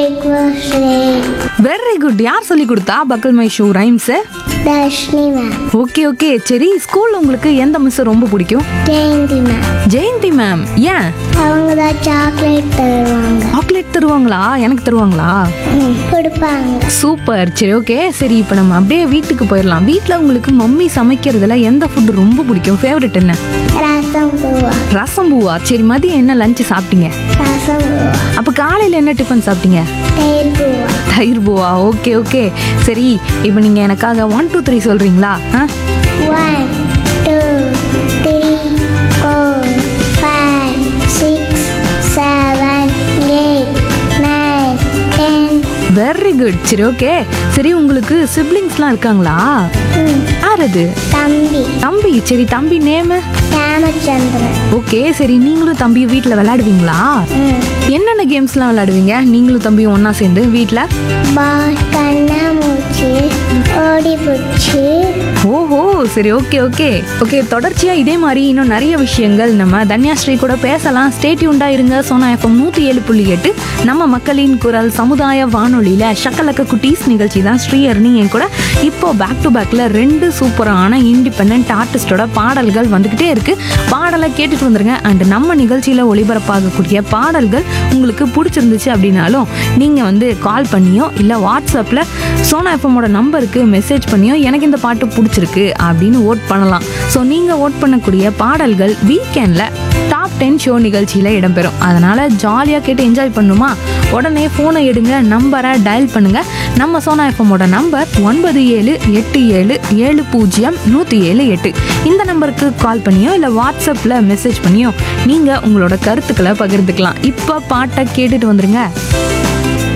breakfast late. Very good யார் சொல்லி கொடுத்தா buckle my shoe rhymes Dashni ma'am. Okay okay சரி ஸ்கூல் உங்களுக்கு எந்த மிஸ் ரொம்ப பிடிக்கும் ஜெயந்தி மேம் ஜெயந்தி மேம் ஏன் அவங்க தான் சாக்லேட் தருவாங்க சாக்லேட் தருவாங்களா எனக்கு தருவாங்களா ம், கொடுப்பாங்க சூப்பர் சரி ஓகே சரி இப்போ நம்ம அப்படியே வீட்டுக்கு போயிடலாம் வீட்டில் உங்களுக்கு மம்மி சமைக்கிறதுல எந்த ஃபுட் ரொம்ப பிடிக்கும் ஃபேவரட் என்ன ரசம் பூவா ரசம் பூவா சரி மதியம் என்ன லஞ்சு சாப்பிட்டீங்க ரசம் பூவா அப்போ காலையில் என்ன டிஃபன் சாப்பிட்டீங்க தயிர் பூவா தயிர் பூவா ஓகே ஓகே சரி இப்போ நீங்கள் எனக்காக ஒன் டூ த்ரீ சொல்கிறீங்களா ஆ one two three four five six seven eight nine ten very good சரி ஓகே சரி உங்களுக்கு சிப்ளிங்ஸ்லாம் இருக்காங்களா ம், யார் அது தம்பி தம்பி சரி தம்பி நேமு ராமச்சந்திரன் ஓகே சரி நீங்களும் தம்பியும் வீட்டில் விளையாடுவீங்களா ம் என்னென்ன கேம்ஸ்லாம் விளையாடுவீங்க நீங்களும் தம்பியும் ஒன்றா சேர்ந்து வீட்டில் பால் கண்ணாமூச்சி ஓடி பிடிச்சி ஓஹோ சரி ஓகே ஓகே ஓகே தொடர்ச்சியாக இதே மாதிரி இன்னும் நிறைய விஷயங்கள் நம்ம தன்யாஸ்ரீ கூட பேசலாம் ஸ்டேட்யூண்டாக இருங்க சோனா எஃப்எம் நூற்றி ஏழு புள்ளி எட்டு நம்ம மக்களின் குரல் சமுதாய வானொலியில் ஷக்கலக்க குட்டீஸ் நிகழ்ச்சி தான் ஸ்ரீஹர்னி என் கூட இப்போ பேக் டு பேக்கில் ரெண்டு சூப்பரான இண்டிபெண்ட் ஆர்டிஸ்டோட பாடல்கள் வந்துக்கிட்டே இருக்கு பாடலை கேட்டுட்டு வந்துருங்க அண்ட் நம்ம நிகழ்ச்சியில் ஒளிபரப்பாகக்கூடிய பாடல்கள் உங்களுக்கு பிடிச்சிருந்துச்சு அப்படின்னாலும் நீங்கள் வந்து கால் பண்ணியோ இல்லை வாட்ஸ்அப்பில் சோனா எஃப்எம்மோட நம்பருக்கு மெசேஜ் பண்ணியோ எனக்கு இந்த பாட்டு பிடிச்சிருக்கு அப்படின்னு ஓட் பண்ணலாம் ஸோ நீங்கள் ஓட் பண்ணக்கூடிய பாடல்கள் வீக்கெண்டில் டாப் டென் ஷோ நிகழ்ச்சியில் இடம்பெறும் அதனால் ஜாலியாக கேட்டு என்ஜாய் பண்ணுமா உடனே ஃபோனை எடுங்க நம்பரை டயல் பண்ணுங்க நம்ம சோனா எஃப்எம்மோட நம்பர் ஒன்பது ஏழு எட்டு ஏழு ஏழு பூஜ்ஜியம் நூற்றி ஏழு எட்டு இந்த நம்பருக்கு கால் பண்ணியோ இல்லை வாட்ஸ்அப்பில் மெசேஜ் பண்ணியோ நீங்கள் உங்களோட கருத்துக்களை பகிர்ந்துக்கலாம் இப்போ பாட்டை கேட்டுட்டு வந்துருங்க